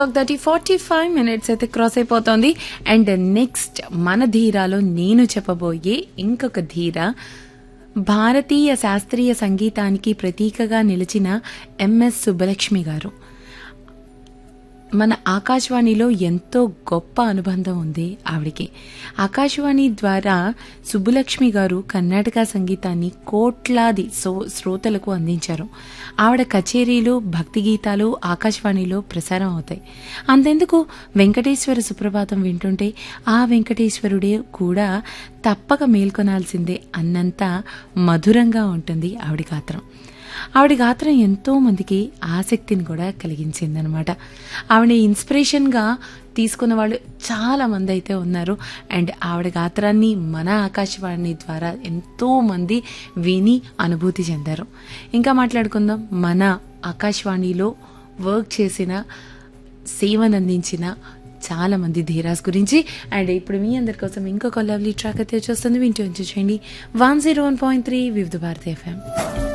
thirty forty five minutes అయితే cross అయిపోతుంది and next మన ధీరాలో నేను చెప్పబోయే ఇంకొక ధీర భారతీయ శాస్త్రీయ సంగీతానికి ప్రతీకగా నిలిచిన ఎంఎస్ సుబ్బలక్ష్మి గారు మన ఆకాశవాణిలో ఎంతో గొప్ప అనుబంధం ఉంది ఆవిడికి ఆకాశవాణి ద్వారా సుబ్బులక్ష్మి గారు కర్ణాటక సంగీతాన్ని కోట్లాది సో శ్రోతలకు అందించారు ఆవిడ కచేరీలు భక్తి గీతాలు ఆకాశవాణిలో ప్రసారం అవుతాయి అంతెందుకు వెంకటేశ్వర సుప్రభాతం వింటుంటే ఆ వెంకటేశ్వరుడే కూడా తప్పక మేల్కొనాల్సిందే అన్నంత మధురంగా ఉంటుంది ఆవిడ గాత్రం ఆవిడ గాత్రం ఎంతో మందికి ఆసక్తిని కూడా కలిగించిందనమాట ఆవిడ ఇన్స్పిరేషన్గా తీసుకున్న వాళ్ళు చాలా మంది అయితే ఉన్నారు అండ్ ఆవిడ గాత్రాన్ని మన ఆకాశవాణి ద్వారా ఎంతో మంది విని అనుభూతి చెందారు ఇంకా మాట్లాడుకుందాం మన ఆకాశవాణిలో వర్క్ చేసిన సేవనందించిన చాలా మంది ధీరాస్ గురించి అండ్ ఇప్పుడు మీ అందరి కోసం ఇంకొక లవ్లీ ట్రాక్ అయితే వచ్చేస్తుంది వింటూ ఉంచేయండి one zero one point three Vividh Bharati FM